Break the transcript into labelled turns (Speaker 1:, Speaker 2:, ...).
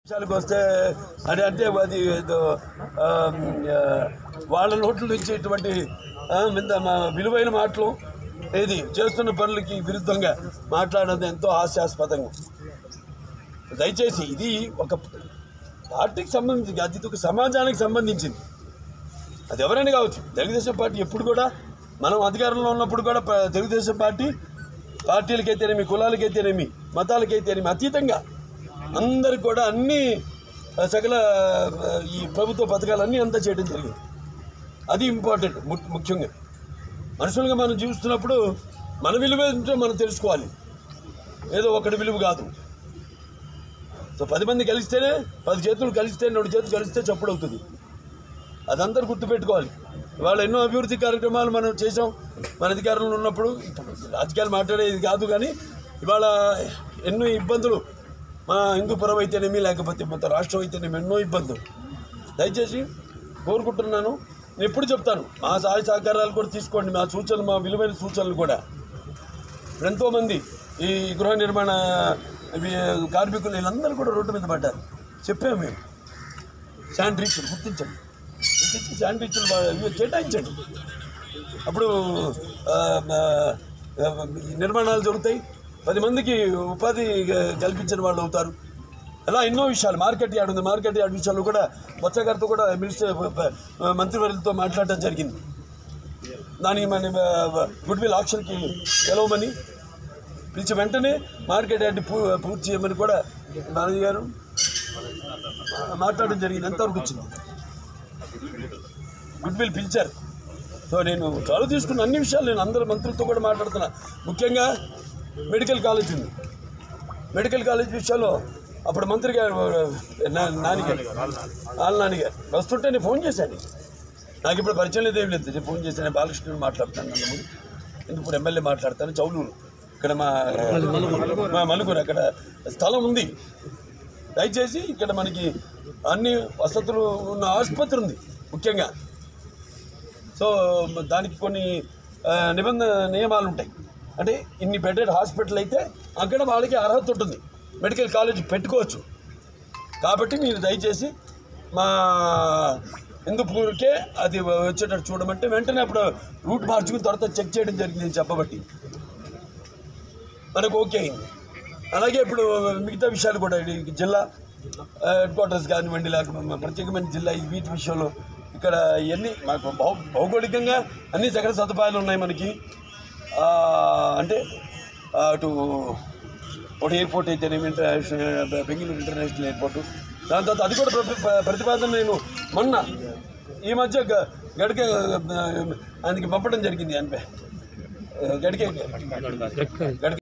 Speaker 1: విషయాలకు వస్తే అని అంటే అది ఏదో ఆ, ఆ, వాళ్ళ నోట్ల నుంచి ఇటువంటి ఆ, మింద మా విలువైన మాటలు ఏది చేస్తున్న పనులకి విరుద్ధంగా మాట్లాడడం ఎంతో హాస్యాస్పదంగా దయచేసి ఇది ఒక పార్టీకి సంబంధించి అది ఒక సమాజానికి సంబంధించింది అది ఎవరైనా కావచ్చు తెలుగుదేశం పార్టీ ఎప్పుడు కూడా మనం అధికారంలో ఉన్నప్పుడు కూడా ప- తెలుగుదేశం పార్టీ పార్టీలకైతేనేమి కులాలకైతేనేమి మతాలకైతేనేమి అతీతంగా అందరికి కూడా అన్ని ఆ, సకల ఆ, ఈ ప్రభుత్వ పథకాలన్నీ అంతా చేయడం జరిగింది అది ఇంపార్టెంట్ ము- ముఖ్యంగా మనుషులుగా మనం జీవిస్తున్నప్పుడు మన విలువ ఏంటో మనం తెలుసుకోవాలి ఏదో ఒకటి విలువ కాదు సో పది మంది కలిస్తేనే పది చేతులు కలిస్తే రెండు చేతులు కలిస్తే చప్పుడు అవుతుంది అదందరూ గుర్తుపెట్టుకోవాలి ఇవాళ ఎన్నో అభివృద్ధి కార్యక్రమాలు మనం చేసాం మన అధికారంలో ఉన్నప్పుడు ఇప్పుడు రాజకీయాలు మాట్లాడేది కాదు కానీ ఇవాళ ఎన్నో ఇబ్బందులు మా హిందూపురం అయితేనేమి లేకపోతే మొత్తం రాష్ట్రం అయితేనేమి ఎన్నో ఇబ్బందులు దయచేసి కోరుకుంటున్నాను నేను ఎప్పుడు చెప్తాను మా సహాయ సహకారాలు కూడా తీసుకోండి మా సూచనలు మా విలువైన సూచనలు కూడా ఎంతోమంది ఈ గృహ నిర్మాణ ఇవి కార్మికులు వీళ్ళందరూ కూడా రోడ్డు మీద పడ్డారు చెప్పాము మేము శానిటరీలు గుర్తించండి గుర్తించి శానిటరీలు ఇవి కేటాయించండి అప్పుడు ఆ, ఆ, ఈ నిర్మాణాలు జరుగుతాయి పది మందికి ఉపాధి కల్పించిన వాళ్ళు అవుతారు అలా ఎన్నో విషయాలు మార్కెట్ యార్డ్ ఉంది మార్కెట్ యార్డ్ విషయాలు కూడా బొత్స గారితో కూడా మినిస్టర్ మంత్రివర్యులతో మాట్లాడటం జరిగింది దానికి మన గుడ్ విల్ ఆప్షన్కి గెలవమని పిలిచి వెంటనే మార్కెట్ యార్డ్ పూ పూర్తి చేయమని కూడా నాని గారు మాట్లాడడం జరిగింది ఎంతవరకు వచ్చింది గుడ్ విల్ పిలిచారు సో నేను చదువు తీసుకున్న అన్ని విషయాలు నేను అందరి మంత్రులతో కూడా మాట్లాడుతున్నా ముఖ్యంగా మెడికల్ కాలేజ్ ఉంది మెడికల్ కాలేజ్ విషయంలో అప్పుడు మంత్రి గారు నా- నాన్నగారు వాళ్ళ నాన్నగారు వస్తుంటే నేను ఫోన్ చేశాను నాకు ఇప్పుడు పరిచయం లేదు ఏం లేదు నేను ఫోన్ చేశాను నేను బాలకృష్ణుని మాట్లాడుతాను నన్ను ముందు ఎందుకు ఇప్పుడు ఎమ్మెల్యే మాట్లాడతాను చౌలూరు ఇక్కడ మా మా మలుగురు అక్కడ స్థలం ఉంది దయచేసి ఇక్కడ మనకి అన్ని వసతులు ఉన్న ఆసుపత్రి ఉంది ముఖ్యంగా సో దానికి కొన్ని ఆ, నిబంధన నియమాలు ఉంటాయి అంటే ఇన్ని బెడెడ్ హాస్పిటల్ అయితే అక్కడ వాళ్ళకి అర్హత ఉంటుంది మెడికల్ కాలేజ్ పెట్టుకోవచ్చు కాబట్టి మీరు దయచేసి మా హిందూపూర్కే అది వచ్చేటట్టు చూడమంటే వెంటనే అప్పుడు రూట్ మార్చుకుని తర్వాత చెక్ చేయడం జరిగింది నేను చెప్పబట్టి మనకు ఓకే అయింది అలాగే ఇప్పుడు మిగతా విషయాలు కూడా ఈ జిల్లా హెడ్ క్వార్టర్స్ కానివ్వండి లేకపోతే ప్రత్యేకమైన జిల్లా ఈ వీటి విషయంలో ఇక్కడ ఇవన్నీ మాకు భౌ భౌగోళికంగా అన్ని సకల సదుపాయాలు ఉన్నాయి మనకి ఆ, అంటే ఆ, అటు ఒకటి ఎయిర్పోర్ట్ అయితేనేమి ఇంటర్నేషనల్ బెంగళూరు ఇంటర్నేషనల్ ఎయిర్పోర్ట్ దాని తర్వాత అది కూడా ప్ర- ప్ర- ప్రతిపాదన నేను మొన్న ఈ మధ్య గ- గడిక ఆయనకి పంపడం జరిగింది అనిపే గడికే గడిక